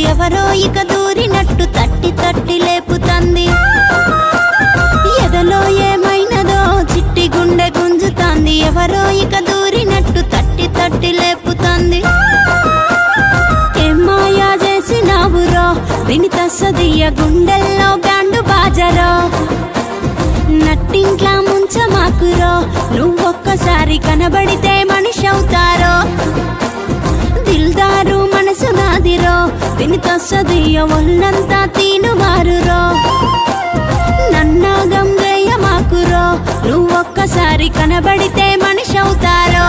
ఎవరో ఇక దూరినట్టు తట్టి తట్టి లేపుతంది ఎదలో ఏమైనదో చిట్టి గుండె గుంజుతాంది ఎవరో ఇక దూరినట్టు తట్టి తట్టి లేపుతంది ఏం మాయా చేసినావురో వినిత సదియ గుండెల్లో గాండు బాజరో నట్టింట్లా ముంచమాకురో నువ్వొక్కసారి కనబడితే మనిషి అవుతారో దిల్దారు మనసు నాదిరో వినిత సదియ ఒళ్ళంతా తీను మారురో నన్నాగం మాకురో నువ్వొక్కసారి కనబడితే మనిషి అవుతారో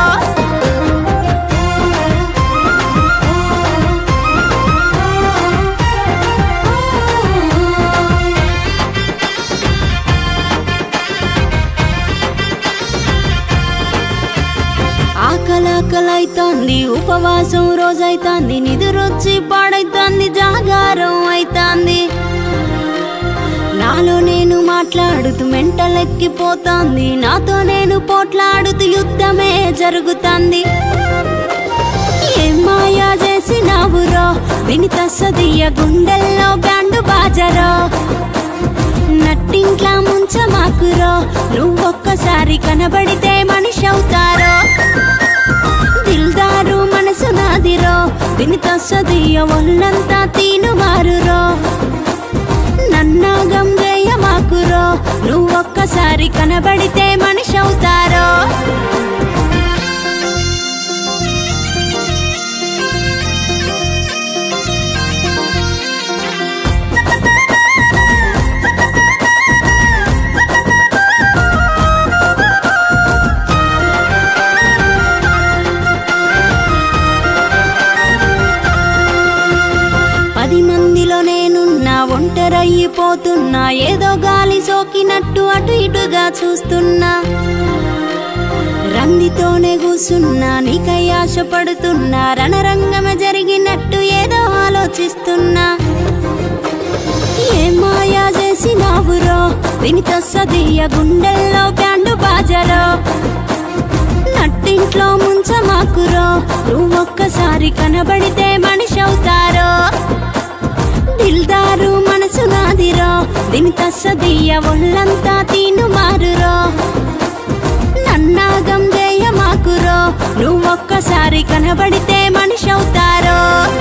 ఆకలాకలైతాంది ఉపవాసం రోజైతాంది నిదురొచ్చి పాడైతాంది జాగారం అయితాంది నాలో నేను మాట్లాడుతూ మెంటలెక్కిపోతాంది నాతో నేను పోట్లాడుతూ యుద్ధమే జరుగుతాంది ఏం మాయా చేసినావురో వినిత సదియ గుండెల్లో గాండు బాజరో నట్టింట్లా ముంచమాకురో నువ్వొక్కసారి కనబడితే మనిషి అవుతారో దిల్దారు మనసు నాదిరో వినిత సదియ ఒళ్ళంతా తీను మారురో నన్నాగం మాకురో నువ్వొక్కసారి కనబడితే మనిషి అవుతారో పది మందిలో నేనున్నా ఒంటరయ్యిపోతున్నా ఏదో గాలి సోకినట్టు అటు ఇటుగా చూస్తున్నా రందితోనే కూసున్నా నీకై ఆశపడుతున్నా రణరంగమే జరిగినట్టు ఏదో ఆలోచిస్తున్నా ఏ మాయా చేసినావురో వినిత సదియ గుండెల్లో బ్యాండు బాజరో నట్టింట్లో ముంచమాకురో నువ్వొక్కసారి కనబడితే మనిషి అవుతారో దిల్దారు మనసు నాదిరో వినిత సదియ ఒళ్ళంతా తీను మారురో నన్నాగం మాకురో నువ్వొక్కసారి కనబడితే మనిషి అవుతారో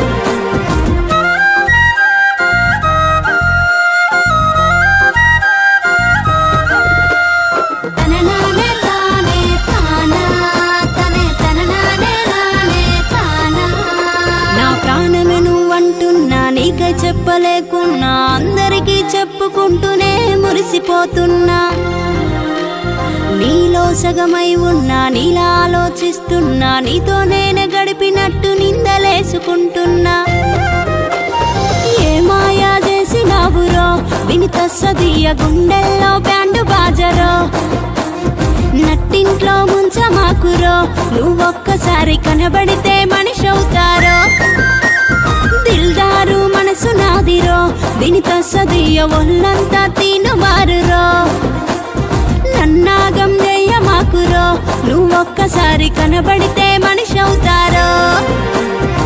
తననానే తానే తానా, తనే తననానే నానే తానా. నా ప్రాణమే నువ్వంటున్నా నీకై చెప్పలేకున్నా అందరికీ చెప్పుకుంటూనే మురిసిపోతున్నా నీలో సగమై ఉన్నా నీలా ఆలోచిస్తున్నా నీతో నేనే గడిపినట్టు నిందలేసుకుంటున్నా ఏ మాయా చేసినావురో వినిత సదియ గుండెల్లో బ్యాండు బాజరో నట్టింట్లో ముంచమాకురో నువ్వొక్కసారి కనబడితే మనిషి అవుతారో దిల్దారు మనసు నాదిరో వినిత సదియ ఒళ్ళంతా తీను మారురో నన్నాగం మాకురో నువ్వొక్కసారి కనబడితే మనిషి అవుతారో